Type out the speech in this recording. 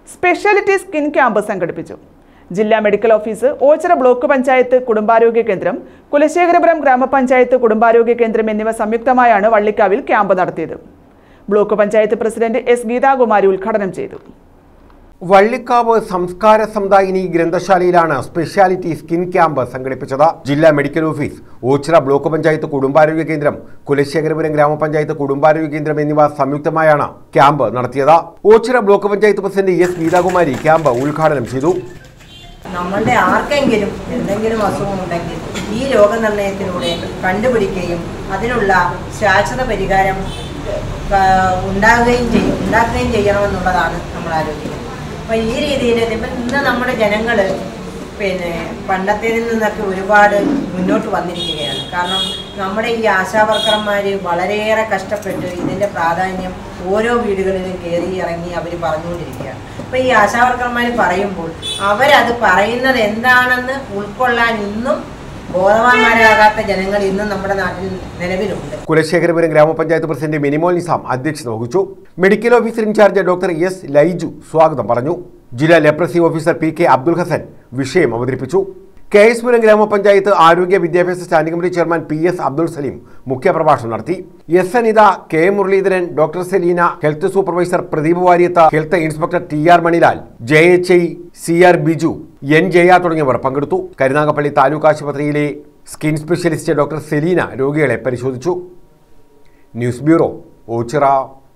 speciality skin camp സംഘടിപ്പിച്ചു ജില്ലാ medical office Oachira block panchayat കുടുംബാരോഗ്യ കേന്ദ്രം കുലശേഖരപുരം ഗ്രാമപഞ്ചായത്ത് കുടുംബാരോഗ്യ കേന്ദ്രം എന്നിവ സംയുക്തമായാണ് വള്ളിക്കാവിൽ ക്യാമ്പ് നടത്തിയത് block panchayat president S Geethakumari ഉദ്ഘാടനം ചെയ്തു വള്ളിക്കാവ് സംസ്കാര സമുദായിനി ഗ്രന്ഥശാലയിലാണ് സ്പെഷ്യാലിറ്റി സ്കിൻ ക്യാമ്പ് സംഘടിപ്പിച്ചത് ജില്ലാ medical office Oachira block panchayat കുടുംബാരോഗ്യ കേന്ദ്രം കുലശേഖരപുരം ഗ്രാമപഞ്ചായത്ത് കുടുംബാരോഗ്യ കേന്ദ്രം എന്നിവ സംയുക്തമായാണ് ക്യാമ്പ് നടത്തിയത് Oachira block panchayat president S Geethakumari camp ഉദ്ഘാടനം ചെയ്തു നമ്മളുടെ ആർക്കെങ്കിലും എന്തെങ്കിലും അസുഖമുണ്ടെങ്കിൽ ഈ രോഗനിർണയത്തിലൂടെ കണ്ടുപിടിക്കുകയും അതിനുള്ള ശാശ്വത പരിഹാരം ആ, ഉണ്ടാകുകയും ചെയ്യും ഉണ്ടാക്കുകയും ചെയ്യണമെന്നുള്ളതാണ് നമ്മൾ ആലോചിക്കുന്നത് അപ്പോൾ ഈ രീതിയിൽ ഇപ്പം ഇന്ന് നമ്മുടെ ജനങ്ങൾ പിന്നെ പണ്ടത്തേതിൽ നിന്നൊക്കെ ഒരുപാട് മുന്നോട്ട് വന്നിരിക്കുകയാണ് കാരണം നമ്മുടെ ഈ ആശാവർക്കർമാർ വളരെയേറെ കഷ്ടപ്പെട്ട് ഇതിൻ്റെ പ്രാധാന്യം ഓരോ വീടുകളിലും കയറി ഇറങ്ങി അവർ പറഞ്ഞുകൊണ്ടിരിക്കുകയാണ് അപ്പോൾ ഈ ആശാവർക്കർമാർ പറയുമ്പോൾ അവരത് പറയുന്നത് എന്താണെന്ന് ഉൾക്കൊള്ളാൻ ഇന്നും ബോധവാന്മാരാകാത്ത ജനങ്ങൾ ഇന്നും നമ്മുടെ നാട്ടിൽ നിലവിലുണ്ട് കുലശേഖരപുരം ഗ്രാമപഞ്ചായത്ത് പ്രസിഡന്റ് മിനിമോൾ നിസാം അധ്യക്ഷത വഹിച്ചു medical officer in charge doctor S Laiju സ്വാഗതം പറഞ്ഞു ജില്ലാ leprosy officer P K Abdul Hasan വിഷയം അവതരിപ്പിച്ചു കെ എസ് പുരം ഗ്രാമപഞ്ചായത്ത് ആരോഗ്യ വിദ്യാഭ്യാസ standing committee chairman P S Abdul Salim മുഖ്യപ്രഭാഷണം നടത്തി S Anitha K Muraleedharan doctor Selina health supervisor Pradeep Varyath health inspector T R Manilal J H I C R Biju N Jaya തുടങ്ങിയവർ പങ്കെടുത്തു കരുനാഗപ്പള്ളി താലൂക്ക് ആശുപത്രിയിലെ സ്കിൻ സ്പെഷ്യലിസ്റ്റ് ഡോക്ടർ സെലീന രോഗികളെ പരിശോധിച്ചു ന്യൂസ് ബ്യൂറോ ഓച്ചിറ